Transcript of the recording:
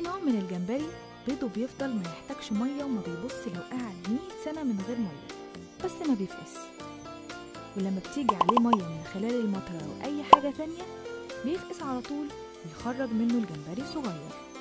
نوع من الجمبري بيضه بيفضل ما يحتاجش مية وما بيبص لو قعد 100 سنة من غير مية بس ما بيفقس ولما بتيجي عليه مية من خلال المطرة أو أي حاجة تانية بيفقس على طول ويخرج منه الجمبري صغير